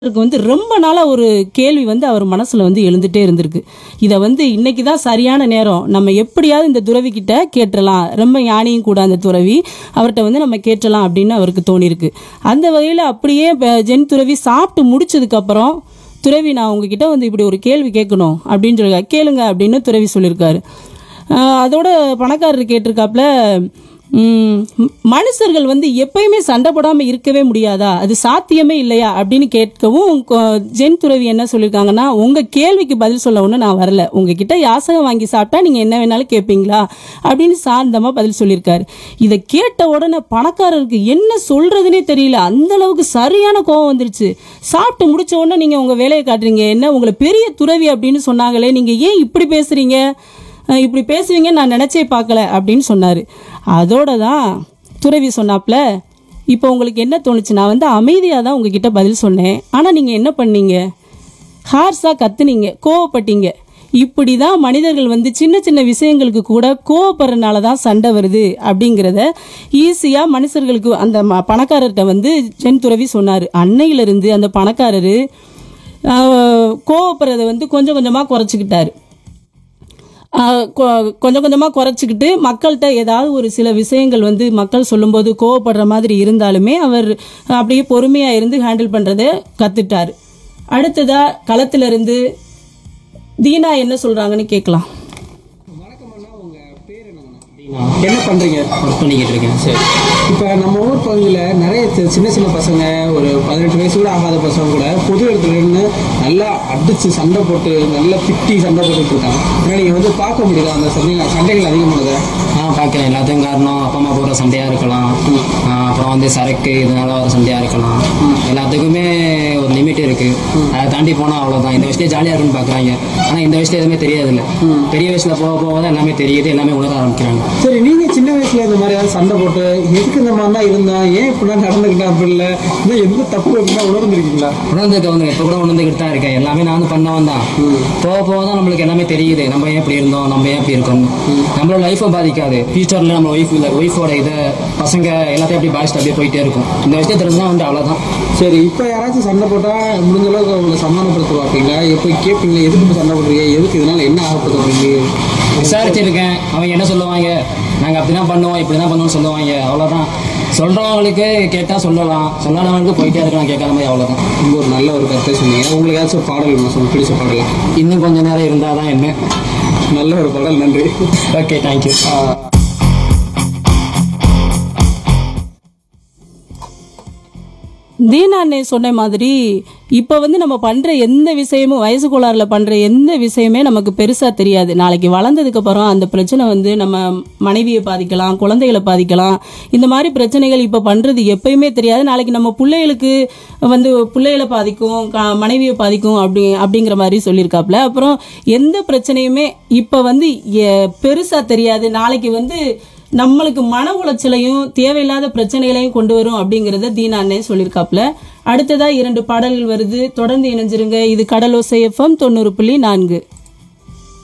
அவருக்கு வந்து ரொம்ப நாளா ஒரு கேள்வி வந்து அவர் மனசுல வந்து எழுந்துட்டே இருந்திருக்கு இதை வந்து இன்னைக்கு தான் சரியான நேரம் நம்ம எப்படியாவது இந்த துறவி கிட்ட கேட்டுறலாம் ரொம்ப ஞானியும் கூட அந்த துறவி அவர்கிட்ட வந்து நம்ம கேட்டலாம் அப்படின்னு அவருக்கு தோணியிருக்கு அந்த வகையில் அப்படியே ப- ஜென் துறவி சாப்பிட்டு முடிச்சதுக்கு அப்புறம் துறவி நான் உங்ககிட்ட வந்து இப்படி ஒரு கேள்வி கேட்கணும் அப்படின்னு சொல்லி கேளுங்க அப்படின்னு துறவி சொல்லியிருக்காரு ஆஹ் அதோட பணக்காரர் கேட்டிருக்காப்புல ம், ம- மனுஷர்கள் வந்து எப்பயுமே சண்டை போடாம இருக்கவே முடியாதா அது சாத்தியமே இல்லையா அப்படின்னு கேட்கவும் கொ- ஜென் துறவி என்ன சொல்லியிருக்காங்கன்னா உங்க கேள்விக்கு பதில் சொல்ல ஒன்றும் நான் வரல உங்ககிட்ட யாசகம் வாங்கி சாப்பிட்டா நீங்க என்ன வேணாலும் கேட்பீங்களா அப்படின்னு சாந்தமா பதில் சொல்லியிருக்காரு இதை கேட்ட உடனே பணக்காரருக்கு என்ன சொல்றதுனே தெரியல அந்த அளவுக்கு சரியான கோவம் வந்துருச்சு சாப்பிட்டு முடிச்ச உடனே நீங்க உங்க வேலையை காட்டுறீங்க என்ன உங்களை பெரிய துறவி அப்படின்னு சொன்னாங்களே நீங்க ஏன் இப்படி பேசுறீங்க அஹ் இப்படி பேசுவீங்க நான் நினைச்சே பார்க்கல அப்படின்னு சொன்னாரு அதோட தான் துறவி சொன்னாப்ல இப்போ உங்களுக்கு என்ன தோணுச்சு நான் வந்து அமைதியாக தான் உங்ககிட்ட பதில் சொன்னேன் ஆனால் நீங்கள் என்ன பண்ணீங்க ஹார்ஸாக கத்துனீங்க கோவப்பட்டீங்க இப்படி தான் மனிதர்கள் வந்து சின்ன சின்ன விஷயங்களுக்கு கூட கோவப்படுறதுனால தான் சண்டை வருது அப்படிங்கிறத ஈஸியாக மனுஷர்களுக்கு அந்த ம- பணக்காரர்கிட்ட வந்து ஜென் துறவி சொன்னார் அன்னையிலிருந்து அந்த பணக்காரரு ஆஹ், கோவப்படுறதை வந்து கொஞ்சம் கொஞ்சமாக குறைச்சிக்கிட்டாரு ஆஹ் கொ- கொஞ்சம் கொஞ்சமாக குறைச்சிக்கிட்டு மக்கள்கிட்ட ஏதாவது ஒரு சில விஷயங்கள் வந்து மக்கள் சொல்லும்போது கோவப்படுற மாதிரி இருந்தாலுமே அவர் அப்படியே பொறுமையாக இருந்து ஹேண்டில் பண்ணுறதை கற்றுட்டார் அடுத்ததா களத்துல இருந்து தீனா என்ன சொல்கிறாங்கன்னு கேட்கலாம் என்ன பண்றீங்க ஒர்க் பண்ணிக்கிட்டு இருக்கேன் சரி இப்ப நம்ம ஊர் பகுதியில் நிறைய சி- சின்ன சின்ன பசங்க ஒரு பதினெட்டு வயசு கூட ஆகாத பசங்க கூட பொது இடத்துல நின்று நல்லா அடிச்சு சண்டை போட்டு நல்லா திட்டி சண்டை போட்டுட்டு இருக்காங்க ஏன்னா நீங்க வந்து பார்க்க முடியுதா அந்த சண்டைகள் சண்டைகள் அதிகமானதை ஆ பார்க்குறேன் எல்லாத்துக்கும் காரணம் அப்பா அம்மா போடுற சண்டையாக இருக்கலாம் ஆ, அப்புறம் வந்து சரக்கு இதனால வர சண்டையாக இருக்கலாம் எல்லாத்துக்குமே ஒரு லிமிட் இருக்கு அதை தாண்டி போனால் அவ்வளோதான் இந்த வயசுலேயே ஜாலியாக இருக்குன்னு பார்க்குறாங்க ஆனால் இந்த வயசுல எதுவுமே தெரியாதுல்ல பெரிய வயசில் போக போக தான் எல்லாமே தெரியுது எல்லாமே உணர ஆரம்பிக்கிறாங்க சரி நீங்க சின்ன வயசுல இந்த மாதிரி ஏதாவது சண்டை போட்டு எதுக்கு இந்த மாதிரி தான் இருந்தேன் ஏன் இப்படிலாம் நடந்துக்கிட்டேன் அப்படி இல்லை இன்னும் எந்த தப்பு அப்படின்னா உணர்ந்துருக்கீங்களா உணர்ந்துக்க வந்து இப்போ கூட உணர்ந்துக்கிட்டு தான் இருக்கேன் எல்லாமே நான் வந்து பண்ணவன் தான் போக போக தான் நம்மளுக்கு எல்லாமே தெரியுது நம்ம ஏன் இப்படி இருந்தோம் நம்ம ஏன் இப்படி இருக்கோம் நம்மளோட லைஃபை பாதிக்காது ஃபியூச்சரில் நம்ம ஒய்ஃப் ஒய்ஃபோட இதை பசங்க எல்லாத்தையும் அப்படி பாதிச்சுட்டு அப்படியே போயிட்டே இருக்கும் இந்த விஷயத்துல இருந்தால் வந்து அவ்வளோதான் சரி இப்போ யாராச்சும் சண்டை போட்டா முடிஞ்ச அளவுக்கு அவங்களை சமாதானப்படுத்த பார்ப்பீங்களா எப்போ கேட்பீங்க எதுக்கு இப்ப சண்டை போடுறீங்க எதுக்கு இதனால என்ன ஆகப்படுது அப்படின்னு விசாரிச்சிருக்கேன் அவங்க என்ன சொல்லுவாங்க நாங்கள் அப்படி தான் பண்ணுவோம் இப்படி தான் பண்ணுவோம்னு சொல்லுவாங்க அவ்வளோதான் சொல்கிறவங்களுக்கு கேட்டால் சொல்லலாம் சொல்லாதவங்களுக்கு போயிட்டே இருக்கலாம் கேட்காத மாதிரி அவ்வளோதான் ரொம்ப ஒரு நல்ல ஒரு கருத்தை சொன்னீங்க உங்களுக்கு ஏதாச்சும் பாடல் வேணுமா சொல்லுங்க பிடிச்ச பாடல் இன்னும் கொஞ்ச நேரம் இருந்தால் தான் என்ன நல்ல ஒரு பாடல் நன்றி ஓகே தேங்க்யூ தீனா அண்ணே சொன்ன மாதிரி இப்போ வந்து நம்ம பண்ணுற எந்த விஷயமும் வயசு கோளாறுல பண்ணுற எந்த விஷயமே நமக்கு பெருசாக தெரியாது நாளைக்கு வளர்ந்ததுக்கு அப்புறம் அந்த பிரச்சனை வந்து நம்ம மனைவியை பாதிக்கலாம் குழந்தைகளை பாதிக்கலாம் இந்த மாதிரி பிரச்சனைகள் இப்போ பண்ணுறது எப்பயுமே தெரியாது நாளைக்கு நம்ம பிள்ளைகளுக்கு வந்து பிள்ளைகளை பாதிக்கும் க- மனைவியை பாதிக்கும் அப்படி அப்படிங்கிற மாதிரி சொல்லியிருக்காப்புல அப்புறம் எந்த பிரச்சனையுமே இப்போ வந்து பெருசாக தெரியாது நாளைக்கு வந்து நம்மளுக்கு மன உளைச்சலையும் தேவையில்லாத பிரச்சனைகளையும் கொண்டு வரும் அப்படிங்கறத தீனா அண்ணே சொல்லியிருக்காப்ல அடுத்ததா இரண்டு பாடல்கள் வருது தொடர்ந்து இணைஞ்சிருங்க இது கடலோசை எஃப்எம் தொண்ணூறு புள்ளி நான்கு